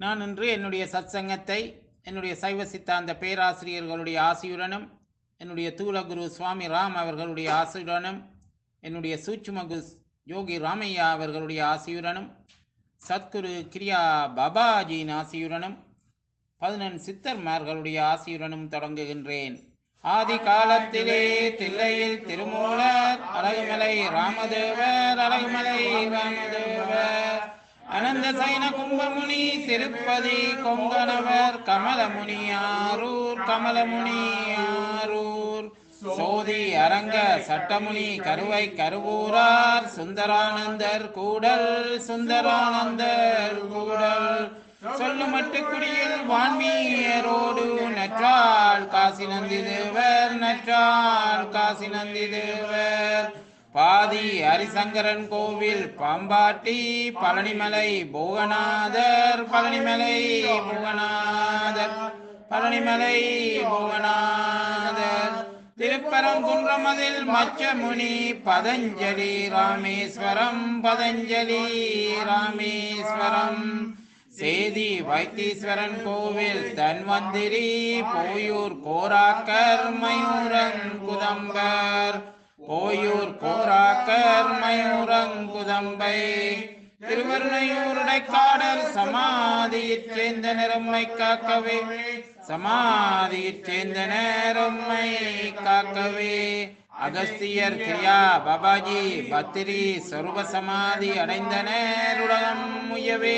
நான் இன்று என்னுடைய சத்சங்கத்தை என்னுடைய சைவ சித்தாந்த பேராசிரியர்களுடைய ஆசியுடனும் என்னுடைய தூலகுரு சுவாமி ராம் அவர்களுடைய ஆசியுடனும் என்னுடைய சூட்சும குரு யோகி ராமையா அவர்களுடைய ஆசியுடனும் சத்குரு கிரியா பாபாஜியின் ஆசியுடனும் பதினெண் சித்தர்மார்களுடைய ஆசியுடனும் தொடங்குகின்றேன் ஆதி காலத்திலே தில்லையில் திருமூலர் அழகுமலை ராமதேவர் அழகுமலை ராமதேவர் அனந்த சைன கும்பமுனி திருப்பதி கொங்கணவர் கமலமுனி ஆரூர் கமலமுனி ஆரூர் சோதி அரங்க சட்டமுனி கருவை கருவூரார் சுந்தரானந்தர் கூடல் சுந்தரானந்தர் கூடல் சொல்லுமட்டு குடியில் வான்மீயரோடு நற்றாள் காசி நந்தி தேவர் நற்றாள் காசி நந்தி தேவர் பாதி ஹரிசங்கரன் கோவில் பாம்பாட்டி பழனிமலை போகநாதர் பழனிமலை போகநாதர் பழனிமலை போகநாதர் திருப்பரங்குன்றமதில் மச்சமுனி பதஞ்சலி ராமேஸ்வரம் பதஞ்சலி ராமேஸ்வரம் சேதி வைத்தீஸ்வரன் கோவில் தன்வந்திரி போயூர் கோராக்கர் மயூரங்குதம்பர் போயூர் கோராக்கர் மயூரங்குதம்பை திருவருணையூருடைக்காடல் சமாதியிற் சேர்ந்த நிறம்மை காக்கவே சமாதியிற் சேர்ந்த நேரம்மை காக்கவே அகஸ்தியர் கிரியா பாபாஜி பத்திரி சொருப சமாதி அடைந்த நேருலகம் முயவே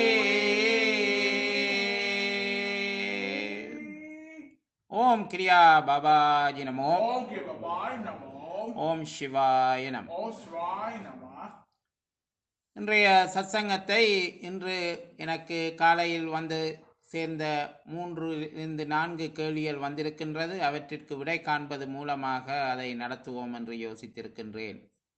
ஓம் கிரியா பாபாஜி நமோ ஓம் கிருபாய் நமோ ஓம் சிவாய நம ஓம் சிவாய் நம இன்றைய சத்சங்கத்தை இன்று எனக்கு காலையில் வந்து சேர்ந்த மூன்று இருந்து நான்கு கேள்விகள் வந்திருக்கின்றது அவற்றிற்கு விடை காண்பது மூலமாக அதை நடத்துவோம் என்று யோசித்திருக்கின்றேன்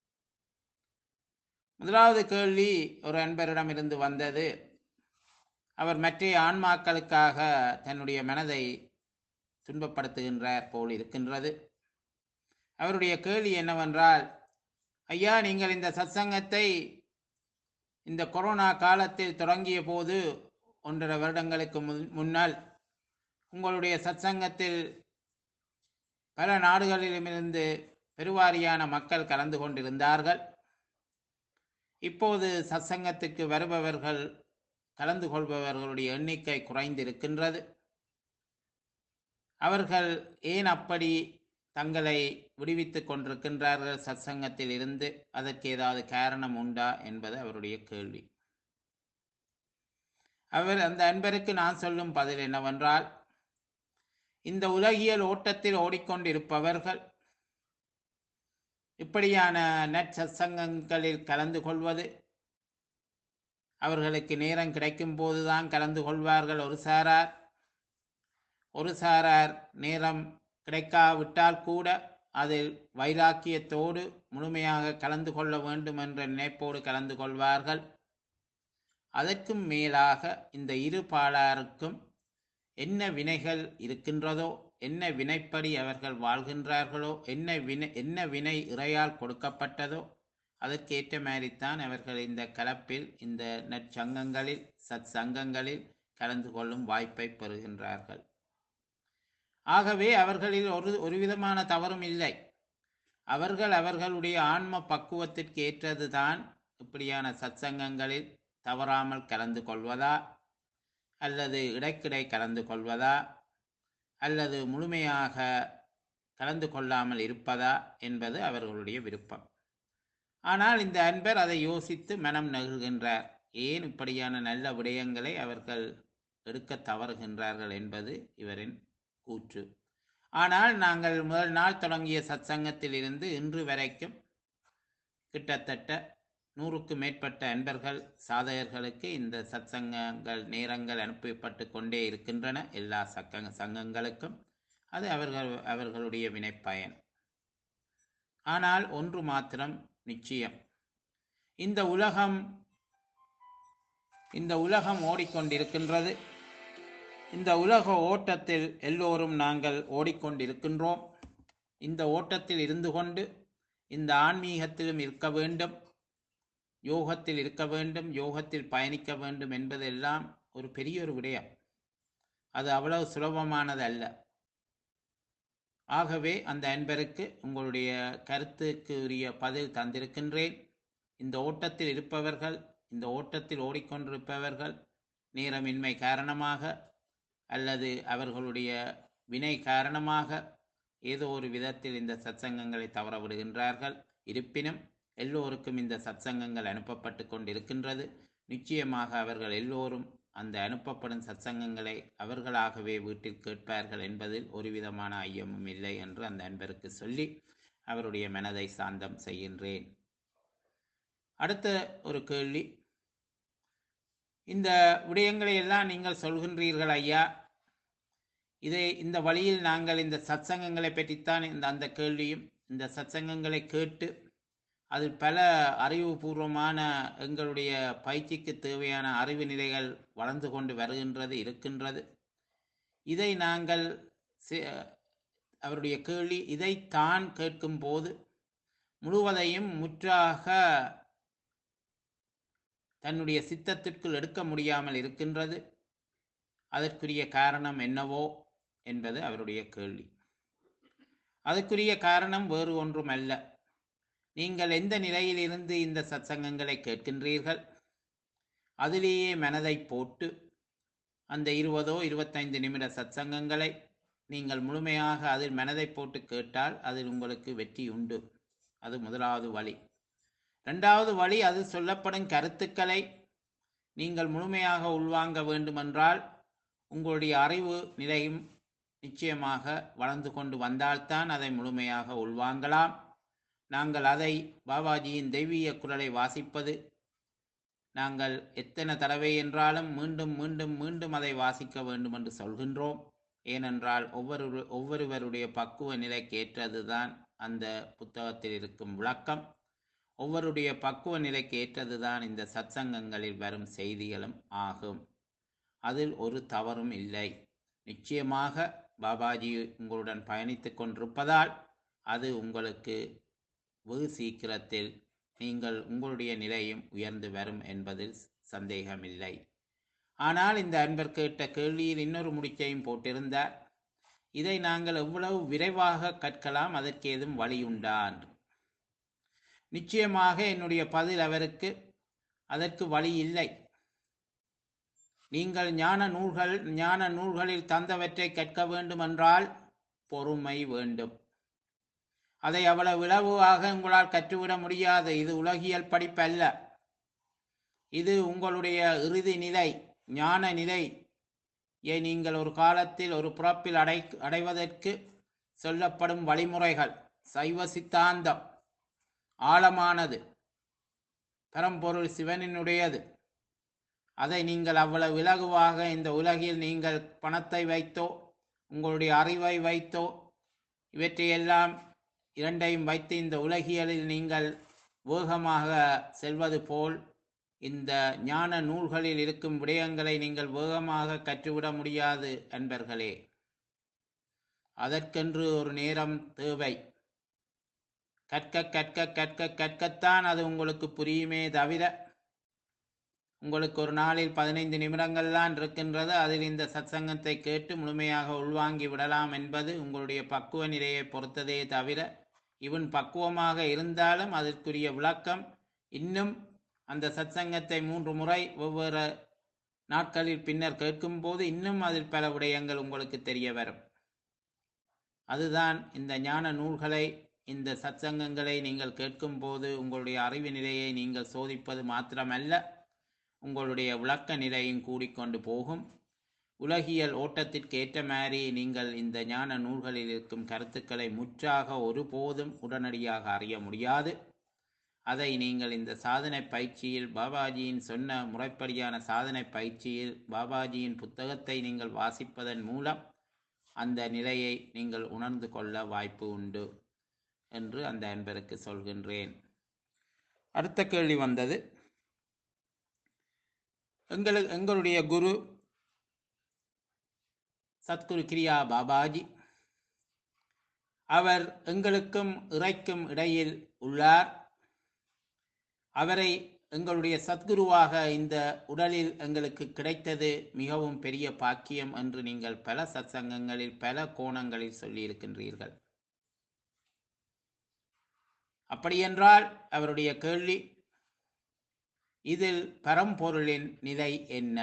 முதலாவது கேள்வி ஒரு அன்பரிடமிருந்து வந்தது அவர் மற்ற ஆன்மாக்களுக்காக தன்னுடைய மனதை துன்பப்படுத்துகின்றார் போல் இருக்கின்றது அவருடைய கேள்வி என்னவென்றால் ஐயா நீங்கள் இந்த சத்சங்கத்தை இந்த கொரோனா காலத்தில் தொடங்கிய போது ஒன்றரை வருடங்களுக்கு முன்- முன்னால் உங்களுடைய சத்சங்கத்தில் பல நாடுகளிலுமிருந்து பெருவாரியான மக்கள் கலந்து கொண்டிருந்தார்கள் இப்போது சத்சங்கத்துக்கு வருபவர்கள் கலந்து கொள்பவர்களுடைய எண்ணிக்கை குறைந்திருக்கின்றது அவர்கள் ஏன் அப்படி தங்களை விடுவித்துக் கொண்டிருக்கின்றார்கள் சத்சங்கத்தில் இருந்து அதற்கு ஏதாவது காரணம் உண்டா என்பது அவருடைய கேள்வி அவர் அந்த அன்பருக்கு நான் சொல்லும் பதில் என்னவென்றால் இந்த உலகியல் ஓட்டத்தில் ஓடிக்கொண்டிருப்பவர்கள் இப்படியான நற்சத்சங்கங்களில் கலந்து கொள்வது அவர்களுக்கு நேரம் கிடைக்கும் போதுதான் கலந்து கொள்வார்கள் ஒரு சாரார் ஒரு சாரார் நேரம் கிடைக்காவிட்டால் கூட அதில் வைராக்கியத்தோடு முழுமையாக கலந்து கொள்ள வேண்டும் என்ற நினைப்போடு கலந்து கொள்வார்கள் அதற்கும் மேலாக இந்த இரு பாலாருக்கும் என்ன வினைகள் இருக்கின்றதோ என்ன வினைப்படி அவர்கள் வாழ்கின்றார்களோ என்ன வினை என்ன வினை இறையால் கொடுக்கப்பட்டதோ அதற்கேற்ற மாதிரித்தான் அவர்கள் இந்த கலப்பில் இந்த நற்சங்கங்களில் சத் சங்கங்களில் கலந்து கொள்ளும் வாய்ப்பை பெறுகின்றார்கள் ஆகவே அவர்களில் ஒரு ஒரு விதமான தவறும் இல்லை அவர்கள் அவர்களுடைய ஆன்ம பக்குவத்திற்கு ஏற்றதுதான் இப்படியான சத்சங்கங்களில் தவறாமல் கலந்து கொள்வதா அல்லது இடைக்கிடை கலந்து கொள்வதா அல்லது முழுமையாக கலந்து கொள்ளாமல் இருப்பதா என்பது அவர்களுடைய விருப்பம் ஆனால் இந்த அன்பர் அதை யோசித்து மனம் நெகிழ்கின்றார் ஏன் இப்படியான நல்ல விடயங்களை அவர்கள் எடுக்க தவறுகின்றார்கள் என்பது இவரின் கூற்று ஆனால் நாங்கள் முதல் நாள் தொடங்கிய சத்சங்கத்தில் இருந்து இன்று வரைக்கும் கிட்டத்தட்ட நூறுக்கு மேற்பட்ட அன்பர்கள் சாதகர்களுக்கு இந்த சத்சங்கங்கள் நேரங்கள் அனுப்பப்பட்டு கொண்டே இருக்கின்றன எல்லா சக்க சங்கங்களுக்கும் அது அவர்கள் அவர்களுடைய வினைப்பயன் ஆனால் ஒன்று மாத்திரம் நிச்சயம் இந்த உலகம் இந்த உலகம் ஓடிக்கொண்டிருக்கின்றது இந்த உலக ஓட்டத்தில் எல்லோரும் நாங்கள் ஓடிக்கொண்டிருக்கின்றோம் இந்த ஓட்டத்தில் இருந்து கொண்டு இந்த ஆன்மீகத்திலும் இருக்க வேண்டும் யோகத்தில் இருக்க வேண்டும் யோகத்தில் பயணிக்க வேண்டும் என்பதெல்லாம் ஒரு பெரிய ஒரு விடயம் அது அவ்வளவு சுலபமானது அல்ல ஆகவே அந்த அன்பருக்கு உங்களுடைய கருத்துக்கு உரிய பதில் தந்திருக்கின்றேன் இந்த ஓட்டத்தில் இருப்பவர்கள் இந்த ஓட்டத்தில் ஓடிக்கொண்டிருப்பவர்கள் நேரமின்மை காரணமாக அல்லது அவர்களுடைய வினை காரணமாக ஏதோ ஒரு விதத்தில் இந்த சத்சங்கங்களை தவற விடுகின்றார்கள் இருப்பினும் எல்லோருக்கும் இந்த சத்சங்கங்கள் அனுப்பப்பட்டு கொண்டிருக்கின்றது நிச்சயமாக அவர்கள் எல்லோரும் அந்த அனுப்பப்படும் சத்சங்கங்களை அவர்களாகவே வீட்டில் கேட்பார்கள் என்பதில் ஒரு விதமான ஐயமும் இல்லை என்று அந்த அன்பருக்கு சொல்லி அவருடைய மனதை சாந்தம் செய்கின்றேன் அடுத்த ஒரு கேள்வி இந்த விடயங்களை எல்லாம் நீங்கள் சொல்கின்றீர்கள் ஐயா இதை இந்த வழியில் நாங்கள் இந்த சத்சங்கங்களை பற்றித்தான் இந்த அந்த கேள்வியும் இந்த சத்சங்கங்களை கேட்டு அதில் பல அறிவுபூர்வமான எங்களுடைய பயிற்சிக்கு தேவையான அறிவு நிலைகள் வளர்ந்து கொண்டு வருகின்றது இருக்கின்றது இதை நாங்கள் சி- அவருடைய கேள்வி இதை தான் கேட்கும் போது முழுவதையும் முற்றாக தன்னுடைய சித்தத்திற்குள் எடுக்க முடியாமல் இருக்கின்றது அதற்குரிய காரணம் என்னவோ என்பது அவருடைய கேள்வி அதற்குரிய காரணம் வேறு ஒன்றும் அல்ல நீங்கள் எந்த நிலையில் இருந்து இந்த சத்சங்கங்களை கேட்கின்றீர்கள் அதிலேயே மனதை போட்டு அந்த இருபதோ இருபத்தைந்து நிமிட சத்சங்கங்களை நீங்கள் முழுமையாக அதில் மனதை போட்டு கேட்டால் அதில் உங்களுக்கு வெற்றி உண்டு அது முதலாவது வழி இரண்டாவது வழி அது சொல்லப்படும் கருத்துக்களை நீங்கள் முழுமையாக உள்வாங்க வேண்டுமென்றால் உங்களுடைய அறிவு நிலையும் நிச்சயமாக வளர்ந்து கொண்டு வந்தால்தான் அதை முழுமையாக உள்வாங்கலாம் நாங்கள் அதை பாபாஜியின் தெய்வீக குரலை வாசிப்பது நாங்கள் எத்தனை தடவை என்றாலும் மீண்டும் மீண்டும் மீண்டும் அதை வாசிக்க வேண்டும் என்று சொல்கின்றோம் ஏனென்றால் ஒவ்வொரு ஒவ்வொருவருடைய பக்குவ நிலைக்கு ஏற்றதுதான் அந்த புத்தகத்தில் இருக்கும் விளக்கம் ஒவ்வொருடைய பக்குவ நிலைக்கு ஏற்றதுதான் இந்த சத்சங்கங்களில் வரும் செய்திகளும் ஆகும் அதில் ஒரு தவறும் இல்லை நிச்சயமாக பாபாஜி உங்களுடன் பயணித்துக் கொண்டிருப்பதால் அது உங்களுக்கு வெகு சீக்கிரத்தில் நீங்கள் உங்களுடைய நிலையும் உயர்ந்து வரும் என்பதில் சந்தேகமில்லை ஆனால் இந்த அன்பர் கேட்ட கேள்வியில் இன்னொரு முடிச்சையும் போட்டிருந்தார் இதை நாங்கள் எவ்வளவு விரைவாக கற்கலாம் அதற்கு ஏதும் வழியுண்டா என்று நிச்சயமாக என்னுடைய பதில் அவருக்கு அதற்கு வழி இல்லை நீங்கள் ஞான நூல்கள் ஞான நூல்களில் தந்தவற்றை கற்க வேண்டுமென்றால் பொறுமை வேண்டும் அதை அவ்வளவு இலகுவாக உங்களால் கற்றுவிட முடியாது இது உலகியல் படிப்பல்ல இது உங்களுடைய இறுதி நிலை ஞான நிலை ஏ நீங்கள் ஒரு காலத்தில் ஒரு பிறப்பில் அடை அடைவதற்கு சொல்லப்படும் வழிமுறைகள் சைவ சித்தாந்தம் ஆழமானது பரம்பொருள் சிவனினுடையது அதை நீங்கள் அவ்வளவு இலகுவாக இந்த உலகில் நீங்கள் பணத்தை வைத்தோ உங்களுடைய அறிவை வைத்தோ இவற்றையெல்லாம் இரண்டையும் வைத்து இந்த உலகியலில் நீங்கள் வேகமாக செல்வது போல் இந்த ஞான நூல்களில் இருக்கும் விடயங்களை நீங்கள் வேகமாக கற்றுவிட முடியாது அன்பர்களே அதற்கென்று ஒரு நேரம் தேவை கற்க கற்க கற்க கற்கத்தான் அது உங்களுக்கு புரியுமே தவிர உங்களுக்கு ஒரு நாளில் பதினைந்து நிமிடங்கள் தான் இருக்கின்றது அதில் இந்த சத்சங்கத்தை கேட்டு முழுமையாக உள்வாங்கி விடலாம் என்பது உங்களுடைய பக்குவ நிலையை பொறுத்ததே தவிர இவன் பக்குவமாக இருந்தாலும் அதற்குரிய விளக்கம் இன்னும் அந்த சத்சங்கத்தை மூன்று முறை ஒவ்வொரு நாட்களில் பின்னர் கேட்கும்போது இன்னும் அதில் பல விடயங்கள் உங்களுக்கு தெரிய வரும் அதுதான் இந்த ஞான நூல்களை இந்த சத்சங்கங்களை நீங்கள் கேட்கும்போது உங்களுடைய அறிவு நிலையை நீங்கள் சோதிப்பது மாத்திரமல்ல உங்களுடைய விளக்க நிலையும் கூடிக்கொண்டு போகும் உலகியல் ஓட்டத்திற்கு ஏற்ற மாதிரி நீங்கள் இந்த ஞான நூல்களில் இருக்கும் கருத்துக்களை முற்றாக ஒருபோதும் உடனடியாக அறிய முடியாது அதை நீங்கள் இந்த சாதனை பயிற்சியில் பாபாஜியின் சொன்ன முறைப்படியான சாதனை பயிற்சியில் பாபாஜியின் புத்தகத்தை நீங்கள் வாசிப்பதன் மூலம் அந்த நிலையை நீங்கள் உணர்ந்து கொள்ள வாய்ப்பு உண்டு என்று அந்த அன்பருக்கு சொல்கின்றேன் அடுத்த கேள்வி வந்தது எங்களு எங்களுடைய குரு சத்குரு கிரியா பாபாஜி அவர் எங்களுக்கும் இறைக்கும் இடையில் உள்ளார் அவரை எங்களுடைய சத்குருவாக இந்த உடலில் எங்களுக்கு கிடைத்தது மிகவும் பெரிய பாக்கியம் என்று நீங்கள் பல சத்சங்கங்களில் பல கோணங்களில் சொல்லியிருக்கின்றீர்கள் அப்படியென்றால் அவருடைய கேள்வி இதில் பரம்பொருளின் நிலை என்ன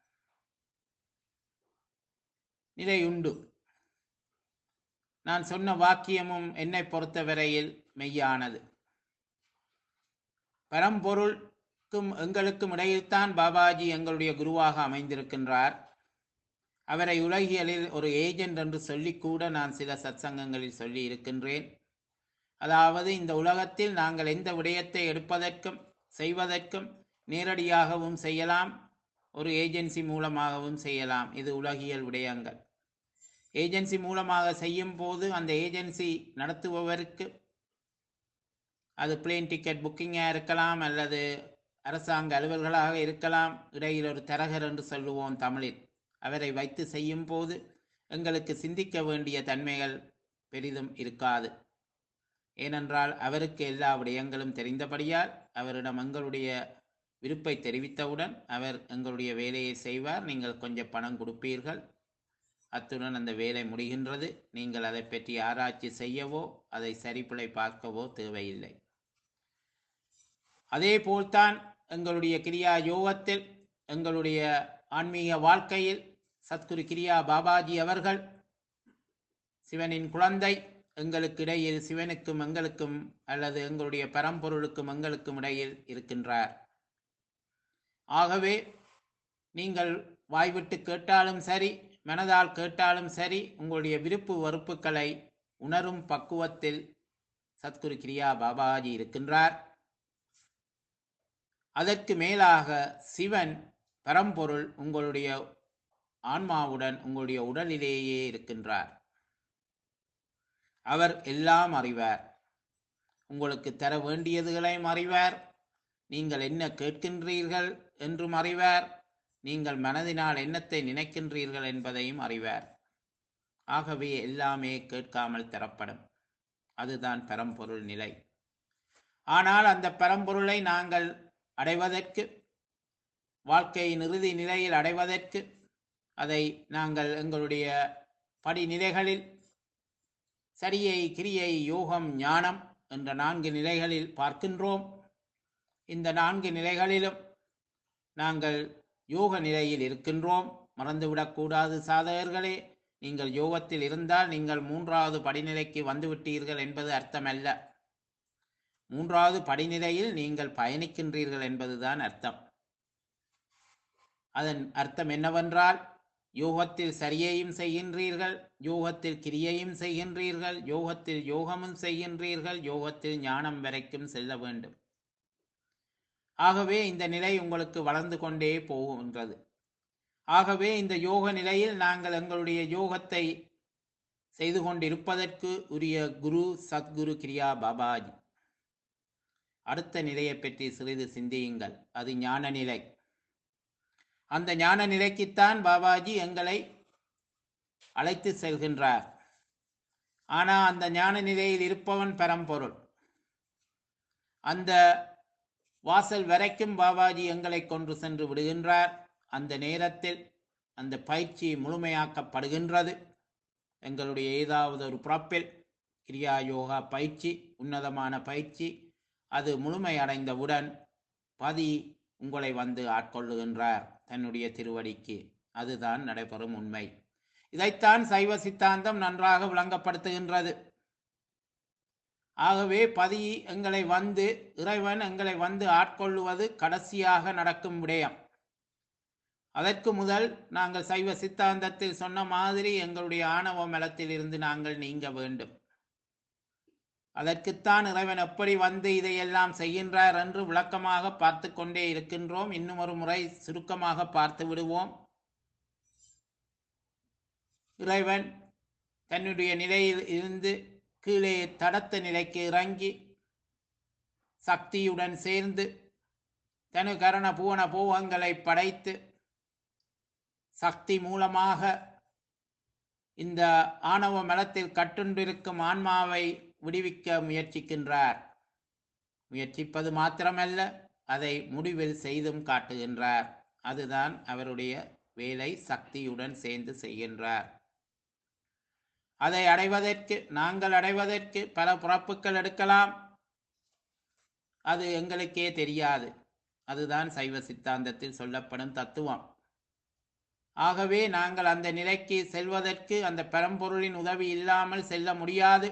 நிலை உண்டு நான் சொன்ன வாக்கியமும் என்னை பொறுத்தவரையில் மெய்யானது பரம்பொருளுக்கும் எங்களுக்கும் இடையில்தான் பாபாஜி எங்களுடைய குருவாக அமைந்திருக்கின்றார் அவரை உலகியலில் ஒரு ஏஜென்ட் என்று சொல்லிக்கூட நான் சில சத்சங்கங்களில் சொல்லி இருக்கின்றேன் அதாவது இந்த உலகத்தில் நாங்கள் எந்த விடயத்தை எடுப்பதற்கும் செய்வதற்கும் நேரடியாகவும் செய்யலாம் ஒரு ஏஜென்சி மூலமாகவும் செய்யலாம் இது உலகியல் விடயங்கள் ஏஜென்சி மூலமாக செய்யும் போது அந்த ஏஜென்சி நடத்துபவருக்கு அது பிளேன் டிக்கெட் புக்கிங்காக இருக்கலாம் அல்லது அரசாங்க அலுவல்களாக இருக்கலாம் இடையில் ஒரு தரகர் என்று சொல்லுவோம் தமிழில் அவரை வைத்து செய்யும் போது எங்களுக்கு சிந்திக்க வேண்டிய தன்மைகள் பெரிதும் இருக்காது ஏனென்றால் அவருக்கு எல்லா விடயங்களும் தெரிந்தபடியால் அவரிடம் எங்களுடைய விருப்பை தெரிவித்தவுடன் அவர் எங்களுடைய வேலையை செய்வார் நீங்கள் கொஞ்சம் பணம் கொடுப்பீர்கள் அத்துடன் அந்த வேலை முடிகின்றது நீங்கள் அதை பற்றி ஆராய்ச்சி செய்யவோ அதை சரிப்பிழை பார்க்கவோ தேவையில்லை அதே போல்தான் எங்களுடைய கிரியா யோகத்தில் எங்களுடைய ஆன்மீக வாழ்க்கையில் சத்குரு கிரியா பாபாஜி அவர்கள் சிவனின் குழந்தை எங்களுக்கு இடையில் சிவனுக்கும் எங்களுக்கும் அல்லது எங்களுடைய பரம்பொருளுக்கும் எங்களுக்கும் இடையில் இருக்கின்றார் ஆகவே நீங்கள் வாய்விட்டு கேட்டாலும் சரி மனதால் கேட்டாலும் சரி உங்களுடைய விருப்பு வெறுப்புகளை உணரும் பக்குவத்தில் சத்குரு கிரியா பாபாஜி இருக்கின்றார் அதற்கு மேலாக சிவன் பரம்பொருள் உங்களுடைய ஆன்மாவுடன் உங்களுடைய உடலிலேயே இருக்கின்றார் அவர் எல்லாம் அறிவார் உங்களுக்கு தர வேண்டியதுகளையும் அறிவார் நீங்கள் என்ன கேட்கின்றீர்கள் என்றும் அறிவார் நீங்கள் மனதினால் என்னத்தை நினைக்கின்றீர்கள் என்பதையும் அறிவார் ஆகவே எல்லாமே கேட்காமல் தரப்படும் அதுதான் பரம்பொருள் நிலை ஆனால் அந்த பரம்பொருளை நாங்கள் அடைவதற்கு வாழ்க்கையின் இறுதி நிலையில் அடைவதற்கு அதை நாங்கள் எங்களுடைய படிநிலைகளில் சரியை கிரியை யோகம் ஞானம் என்ற நான்கு நிலைகளில் பார்க்கின்றோம் இந்த நான்கு நிலைகளிலும் நாங்கள் யோக நிலையில் இருக்கின்றோம் மறந்துவிடக்கூடாது சாதகர்களே நீங்கள் யோகத்தில் இருந்தால் நீங்கள் மூன்றாவது படிநிலைக்கு வந்துவிட்டீர்கள் என்பது அர்த்தமல்ல மூன்றாவது படிநிலையில் நீங்கள் பயணிக்கின்றீர்கள் என்பதுதான் அர்த்தம் அதன் அர்த்தம் என்னவென்றால் யோகத்தில் சரியையும் செய்கின்றீர்கள் யோகத்தில் கிரியையும் செய்கின்றீர்கள் யோகத்தில் யோகமும் செய்கின்றீர்கள் யோகத்தில் ஞானம் வரைக்கும் செல்ல வேண்டும் ஆகவே இந்த நிலை உங்களுக்கு வளர்ந்து கொண்டே போகின்றது ஆகவே இந்த யோக நிலையில் நாங்கள் எங்களுடைய யோகத்தை செய்து கொண்டிருப்பதற்கு உரிய குரு சத்குரு கிரியா பாபாஜி அடுத்த நிலையை பற்றி சிறிது சிந்தியுங்கள் அது ஞான நிலை அந்த ஞான நிலைக்குத்தான் பாபாஜி எங்களை அழைத்து செல்கின்றார் ஆனா அந்த ஞான நிலையில் இருப்பவன் பரம்பொருள் அந்த வாசல் வரைக்கும் பாபாஜி எங்களை கொண்டு சென்று விடுகின்றார் அந்த நேரத்தில் அந்த பயிற்சி முழுமையாக்கப்படுகின்றது எங்களுடைய ஏதாவது ஒரு பிறப்பில் கிரியா யோகா பயிற்சி உன்னதமான பயிற்சி அது முழுமையடைந்தவுடன் பதி உங்களை வந்து ஆட்கொள்ளுகின்றார் தன்னுடைய திருவடிக்கு அதுதான் நடைபெறும் உண்மை இதைத்தான் சைவ சித்தாந்தம் நன்றாக விளங்கப்படுத்துகின்றது ஆகவே பதி எங்களை வந்து இறைவன் எங்களை வந்து ஆட்கொள்ளுவது கடைசியாக நடக்கும் விடயம் அதற்கு முதல் நாங்கள் சைவ சித்தாந்தத்தில் சொன்ன மாதிரி எங்களுடைய ஆணவ மலத்தில் இருந்து நாங்கள் நீங்க வேண்டும் அதற்குத்தான் இறைவன் எப்படி வந்து இதையெல்லாம் செய்கின்றார் என்று விளக்கமாக பார்த்து கொண்டே இருக்கின்றோம் இன்னும் ஒரு முறை சுருக்கமாக பார்த்து விடுவோம் இறைவன் தன்னுடைய நிலையில் இருந்து கீழே தடத்த நிலைக்கு இறங்கி சக்தியுடன் சேர்ந்து தனு கரண பூவன பூவங்களை படைத்து சக்தி மூலமாக இந்த ஆணவ மலத்தில் கட்டுண்டிருக்கும் ஆன்மாவை விடுவிக்க முயற்சிக்கின்றார் முயற்சிப்பது மாத்திரமல்ல அதை முடிவில் செய்தும் காட்டுகின்றார் அதுதான் அவருடைய வேலை சக்தியுடன் சேர்ந்து செய்கின்றார் அதை அடைவதற்கு நாங்கள் அடைவதற்கு பல பிறப்புகள் எடுக்கலாம் அது எங்களுக்கே தெரியாது அதுதான் சைவ சித்தாந்தத்தில் சொல்லப்படும் தத்துவம் ஆகவே நாங்கள் அந்த நிலைக்கு செல்வதற்கு அந்த பரம்பொருளின் உதவி இல்லாமல் செல்ல முடியாது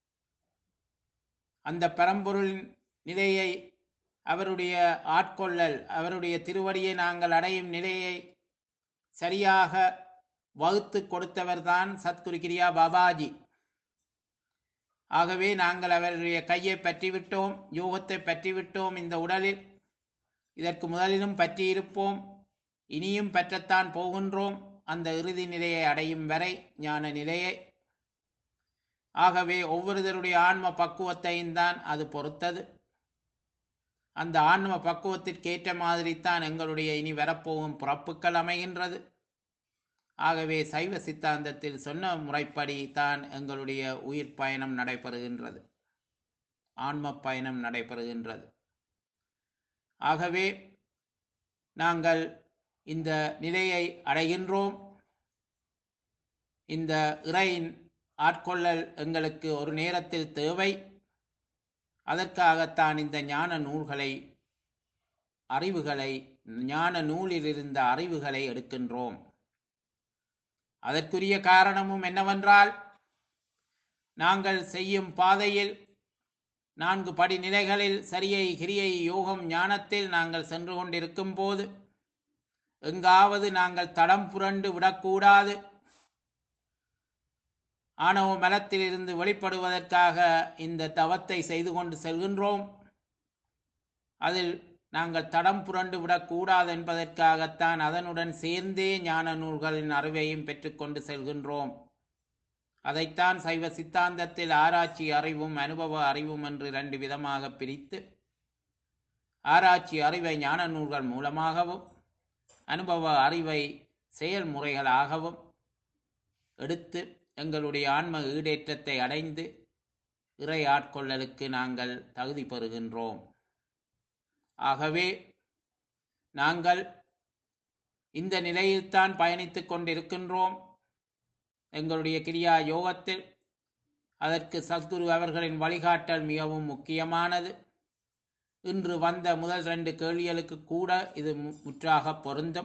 அந்த பரம்பொருளின் நிலையை அவருடைய ஆட்கொள்ளல் அவருடைய திருவடியை நாங்கள் அடையும் நிலையை சரியாக வகுத்து கொடுத்தவர்தான் சத்குரு கிரியா பாபாஜி ஆகவே நாங்கள் அவருடைய கையை பற்றிவிட்டோம் யோகத்தை பற்றிவிட்டோம் இந்த உடலில் இதற்கு முதலிலும் பற்றியிருப்போம் இனியும் பற்றத்தான் போகின்றோம் அந்த இறுதி நிலையை அடையும் வரை ஞான நிலையை ஆகவே ஒவ்வொருத்தருடைய ஆன்ம பக்குவத்தையும் தான் அது பொறுத்தது அந்த ஆன்ம பக்குவத்திற்கேற்ற மாதிரி தான் எங்களுடைய இனி வரப்போகும் பிறப்புக்கள் அமைகின்றது ஆகவே சைவ சித்தாந்தத்தில் சொன்ன முறைப்படி தான் எங்களுடைய உயிர் பயணம் நடைபெறுகின்றது ஆன்ம பயணம் நடைபெறுகின்றது ஆகவே நாங்கள் இந்த நிலையை அடைகின்றோம் இந்த இறையின் ஆட்கொள்ளல் எங்களுக்கு ஒரு நேரத்தில் தேவை அதற்காகத்தான் இந்த ஞான நூல்களை அறிவுகளை ஞான நூலில் இருந்த அறிவுகளை எடுக்கின்றோம் அதற்குரிய காரணமும் என்னவென்றால் நாங்கள் செய்யும் பாதையில் நான்கு படிநிலைகளில் சரியை கிரியை யோகம் ஞானத்தில் நாங்கள் சென்று கொண்டிருக்கும் போது எங்காவது நாங்கள் தடம் புரண்டு விடக்கூடாது ஆணவ மலத்தில் இருந்து வெளிப்படுவதற்காக இந்த தவத்தை செய்து கொண்டு செல்கின்றோம் அதில் நாங்கள் தடம் புரண்டு விடக்கூடாது என்பதற்காகத்தான் அதனுடன் சேர்ந்தே ஞான நூல்களின் அறிவையும் பெற்றுக்கொண்டு செல்கின்றோம் அதைத்தான் சைவ சித்தாந்தத்தில் ஆராய்ச்சி அறிவும் அனுபவ அறிவும் என்று இரண்டு விதமாக பிரித்து ஆராய்ச்சி அறிவை ஞான நூல்கள் மூலமாகவும் அனுபவ அறிவை செயல்முறைகளாகவும் எடுத்து எங்களுடைய ஆன்ம ஈடேற்றத்தை அடைந்து இறை ஆட்கொள்ளலுக்கு நாங்கள் தகுதி பெறுகின்றோம் ஆகவே நாங்கள் இந்த நிலையில்தான் பயணித்துக் கொண்டிருக்கின்றோம் எங்களுடைய கிரியா யோகத்தில் அதற்கு சத்குரு அவர்களின் வழிகாட்டல் மிகவும் முக்கியமானது இன்று வந்த முதல் ரெண்டு கேள்விகளுக்கு கூட இது மு- முற்றாக பொருந்தும்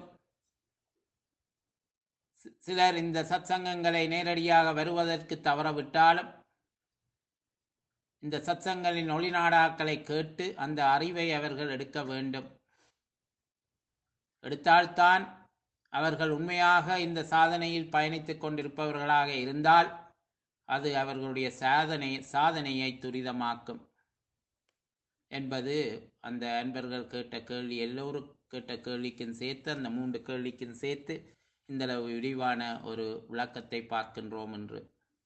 சி- சிலர் இந்த சத்சங்கங்களை நேரடியாக வருவதற்கு தவறவிட்டாலும் இந்த சத்சங்களின் ஒளிநாடாக்களை கேட்டு அந்த அறிவை அவர்கள் எடுக்க வேண்டும் எடுத்தால்தான் அவர்கள் உண்மையாக இந்த சாதனையில் பயணித்துக் கொண்டிருப்பவர்களாக இருந்தால் அது அவர்களுடைய சாதனை சாதனையை துரிதமாக்கும் என்பது அந்த அன்பர்கள் கேட்ட கேள்வி எல்லோரும் கேட்ட கேள்விக்கும் சேர்த்து அந்த மூன்று கேள்விக்கும் சேர்த்து இந்த அளவு விரிவான ஒரு விளக்கத்தை பார்க்கின்றோம் என்று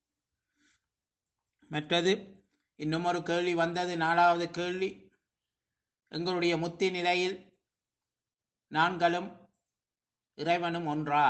மற்றது இன்னும் ஒரு கேள்வி வந்தது நாலாவது கேள்வி எங்களுடைய முத்தி நிலையில் நான்களும் இறைவனும் ஒன்றா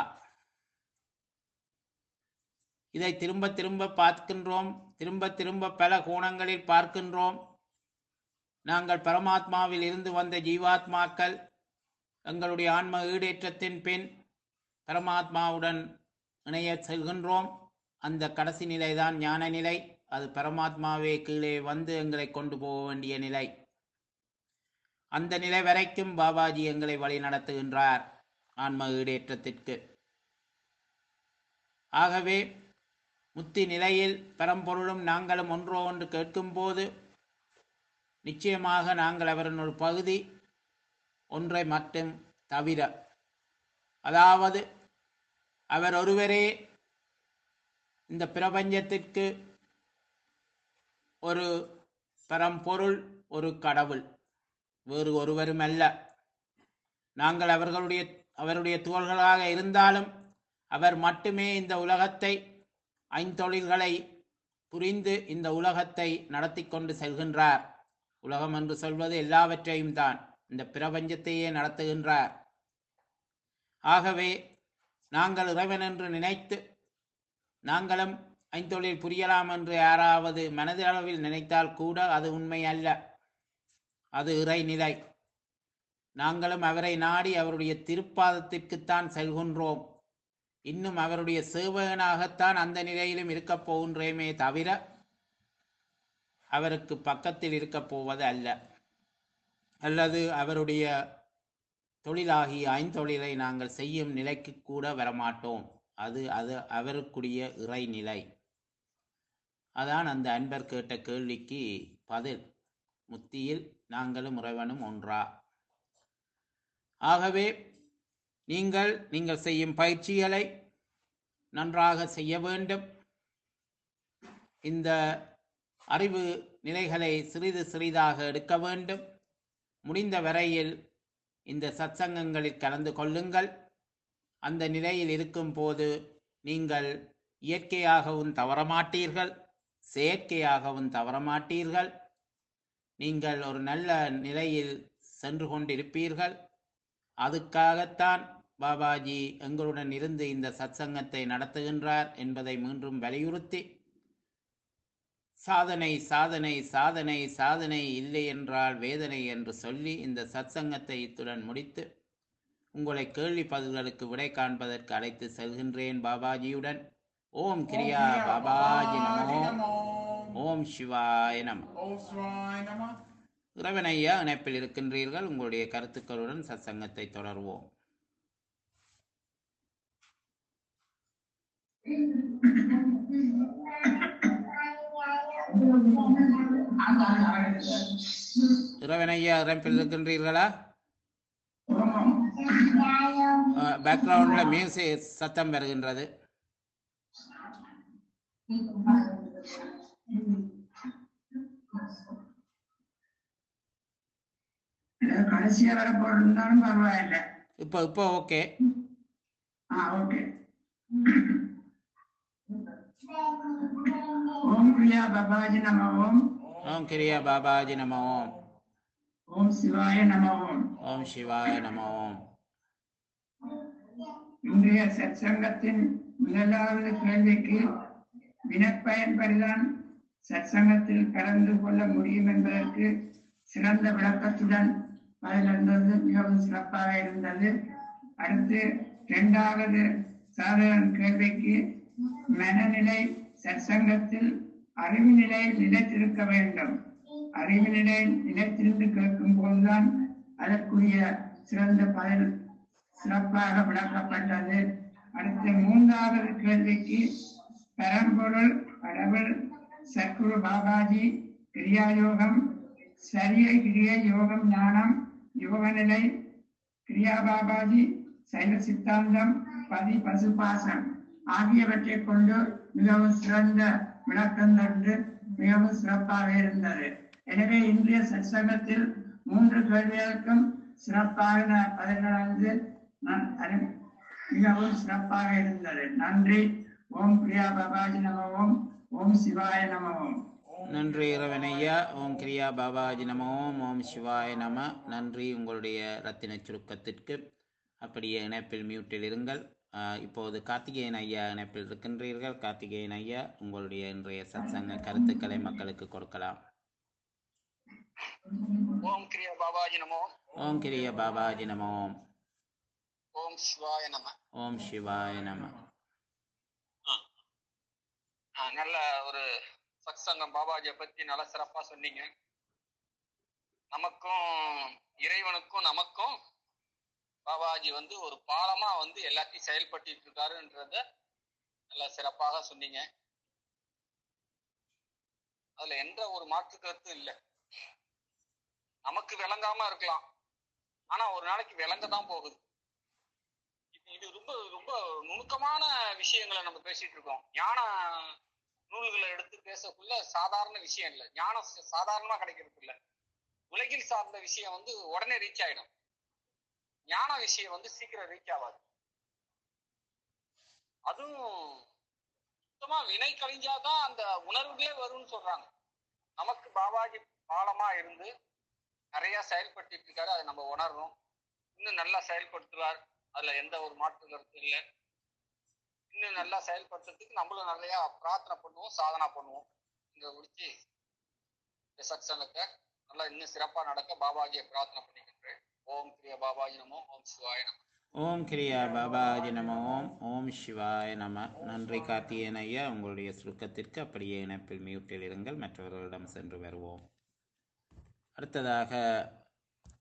இதை திரும்ப திரும்ப பார்க்கின்றோம் திரும்ப திரும்ப பல கோணங்களில் பார்க்கின்றோம் நாங்கள் பரமாத்மாவில் இருந்து வந்த ஜீவாத்மாக்கள் எங்களுடைய ஆன்ம ஈடேற்றத்தின் பின் பரமாத்மாவுடன் இணைய செல்கின்றோம் அந்த கடைசி நிலைதான் ஞான நிலை அது பரமாத்மாவே கீழே வந்து எங்களை கொண்டு போக வேண்டிய நிலை அந்த நிலை வரைக்கும் பாபாஜி எங்களை வழி நடத்துகின்றார் ஆன்ம ஈடேற்றத்திற்கு ஆகவே முத்தி நிலையில் பரம்பொருளும் நாங்களும் ஒன்றோ ஒன்று கேட்கும்போது நிச்சயமாக நாங்கள் அவரின் ஒரு பகுதி ஒன்றை மட்டும் தவிர அதாவது அவர் ஒருவரே இந்த பிரபஞ்சத்திற்கு ஒரு பரம்பொருள் ஒரு கடவுள் வேறு ஒருவரும் அல்ல நாங்கள் அவர்களுடைய அவருடைய துவல்களாக இருந்தாலும் அவர் மட்டுமே இந்த உலகத்தை ஐந்தொழில்களை புரிந்து இந்த உலகத்தை நடத்தி கொண்டு செல்கின்றார் உலகம் என்று சொல்வது எல்லாவற்றையும் தான் இந்த பிரபஞ்சத்தையே நடத்துகின்றார் ஆகவே நாங்கள் இறைவன் என்று நினைத்து நாங்களும் ஐந்தொழில் புரியலாம் என்று யாராவது மனதளவில் நினைத்தால் கூட அது உண்மை அல்ல அது இறைநிலை நாங்களும் அவரை நாடி அவருடைய திருப்பாதத்திற்குத்தான் செல்கின்றோம் இன்னும் அவருடைய சேவகனாகத்தான் அந்த நிலையிலும் இருக்கப் போகின்றேமே தவிர அவருக்கு பக்கத்தில் இருக்கப் போவது அல்ல அல்லது அவருடைய தொழிலாகிய ஐந்தொழிலை நாங்கள் செய்யும் நிலைக்கு கூட வரமாட்டோம் அது அது அவருக்குரிய இறைநிலை அதான் அந்த அன்பர் கேட்ட கேள்விக்கு பதில் முத்தியில் நாங்களும் இறைவனும் ஒன்றா ஆகவே நீங்கள் நீங்கள் செய்யும் பயிற்சிகளை நன்றாக செய்ய வேண்டும் இந்த அறிவு நிலைகளை சிறிது சிறிதாக எடுக்க வேண்டும் முடிந்த வரையில் இந்த சத்சங்கங்களில் கலந்து கொள்ளுங்கள் அந்த நிலையில் இருக்கும் போது நீங்கள் இயற்கையாகவும் தவறமாட்டீர்கள் செயற்கையாகவும் தவறமாட்டீர்கள் நீங்கள் ஒரு நல்ல நிலையில் சென்று கொண்டிருப்பீர்கள் அதுக்காகத்தான் பாபாஜி எங்களுடன் இருந்து இந்த சத்சங்கத்தை நடத்துகின்றார் என்பதை மீண்டும் வலியுறுத்தி சாதனை சாதனை சாதனை சாதனை இல்லை என்றால் வேதனை என்று சொல்லி இந்த சத்சங்கத்தை இத்துடன் முடித்து உங்களை கேள்வி பதில்களுக்கு விடை காண்பதற்கு அழைத்து செல்கின்றேன் பாபாஜியுடன் ஓம் கிரியா பாபாஜி நமோ ஓம் சிவாய நம ஓம் சிவாய நம இறைவனையா இணைப்பில் இருக்கின்றீர்கள் உங்களுடைய கருத்துக்களுடன் சத்சங்கத்தை தொடர்வோம் இறைவனையா இணைப்பில் இருக்கின்றீர்களா பேக்ரவுண்ட்ல மியூசிக் சத்தம் வருகின்றது கடைசியா வர போயிருந்தாலும் பரவாயில்ல இப்போ இப்போ ஓகே ஆ ஓகே ஓம் பிரியா பபாஜி நம ஓம் ஓம் கிரியா பாபாஜி நம ஓம் ஓம் சிவாய நம ஓம் ஓம் சிவாய நம ஓம் இன்றைய சத்சங்கத்தின் முதலாவது கேள்விக்கு வினப்பயன்படிதான் சத்சங்கத்தில் கலந்து கொள்ள முடியும் என்பதற்கு சிறந்த விளக்கத்துடன் பதிலிருந்தது மிகவும் சிறப்பாக இருந்தது அடுத்து இரண்டாவது சாதாரண கேள்விக்கு மனநிலை சத்சங்கத்தில் அறிவு நிலை நிலைத்திருக்க வேண்டும் அறிவு நிலை நிலைத்திருந்து கேட்கும் போதுதான் அதற்குரிய சிறந்த பதில் சிறப்பாக விளக்கப்பட்டது அடுத்து மூன்றாவது கேள்விக்கு பரம்பொருள் கடவுள் சத்குரு பாபாஜி கிரியாயோகம் சரிய கிரிய யோகம் ஞானம் யோகநிலை கிரியா பாபாஜி சைவ சித்தாந்தம் பதி பசுபாசம் ஆகியவற்றை கொண்டு மிகவும் சிறந்த விளக்கம் தந்து மிகவும் சிறப்பாக இருந்தது எனவே இன்றைய சத்சங்கத்தில் மூன்று கேள்விகளுக்கும் சிறப்பாக பதினொன்று நான் அறி- மிகவும் சிறப்பாக இருந்தது நன்றி ஓம் பிரியா பாபாஜி நம ஓம் ஓம் சிவாய நம ஓம் நன்றி இறைவனையா ஓம் கிரியா பாபாஜி நம ஓம் ஓம் சிவாய நம நன்றி உங்களுடைய ரத்தின சுருக்கத்திற்கு அப்படியே இணைப்பில் மியூட்டில் இருங்கள் ஆஹ் இப்போது கார்த்திகேயன் ஐயா இணைப்பில் இருக்கின்றீர்கள் கார்த்திகேயன் ஐயா உங்களுடைய இன்றைய சத்சங்க கருத்துக்களை மக்களுக்கு கொடுக்கலாம் ஓம் கிரியா பாபாஜி நமோ ஓம் கிரிய பாபாஜி நம ஓம் ஓம் சிவாய நம ஓம் சிவாய நம ஆ, நல்ல ஒரு சத்சங்கம் பாபாஜியை பத்தி நல்ல சிறப்பா சொன்னீங்க நமக்கும் இறைவனுக்கும் நமக்கும் பாபாஜி வந்து ஒரு பாலமா வந்து எல்லாத்தையும் செயல்பட்டு இருக்காருன்றத நல்ல சிறப்பாக சொன்னீங்க அதுல எந்த ஒரு மாற்று கருத்தும் இல்லை நமக்கு விளங்காம இருக்கலாம் ஆனா ஒரு நாளைக்கு விளங்க தான் போகுது இது- இது ரொம்ப ரொம்ப நுணுக்கமான விஷயங்களை நம்ம பேசிட்டு இருக்கோம் ஞான நூல்களை எடுத்து பேசக்குள்ள சாதாரண விஷயம் இல்லை ஞானம் ச- சாதாரணமா கிடைக்கிறது இல்ல உலகில் சார்ந்த விஷயம் வந்து உடனே ரீச் ஆயிடும் ஞான விஷயம் வந்து சீக்கிரம் ரீச் ஆகாது அதுவும் சுத்தமா வினை கழிஞ்சாதான் அந்த உணர்வுகளே வரும்னு சொல்றாங்க நமக்கு பாபாஜி பாலமா இருந்து நிறைய செயல்பட்டு இருக்காரு அதை நம்ம உணர்றோம் இன்னும் நல்லா செயல்படுத்துவார் அதுல எந்த ஒரு மாற்று கருத்து இல்லை இன்னும் நல்லா செயல்படுத்துறதுக்கு நம்மளும் நிறைய பிரார்த்தனை பண்ணுவோம் சாதனா பண்ணுவோம் இங்க முடிச்சு இந்த சத்சங்கத்தை நல்லா இன்னும் சிறப்பா நடக்க பாபாஜியை பிரார்த்தனை பண்ணிக்கின்றேன் ஓம் கிரிய பாபாஜி நமோ ஓம் சிவாய நமோ ஓம் கிரியா பாபாஜி நம ஓம் ஓம் சிவாய நம நன்றி கார்த்திகேயன் ஐயா உங்களுடைய சுருக்கத்திற்கு அப்படியே இணைப்பில் மியூட்டில் இருங்கள் மற்றவர்களிடம் சென்று வருவோம் அடுத்ததாக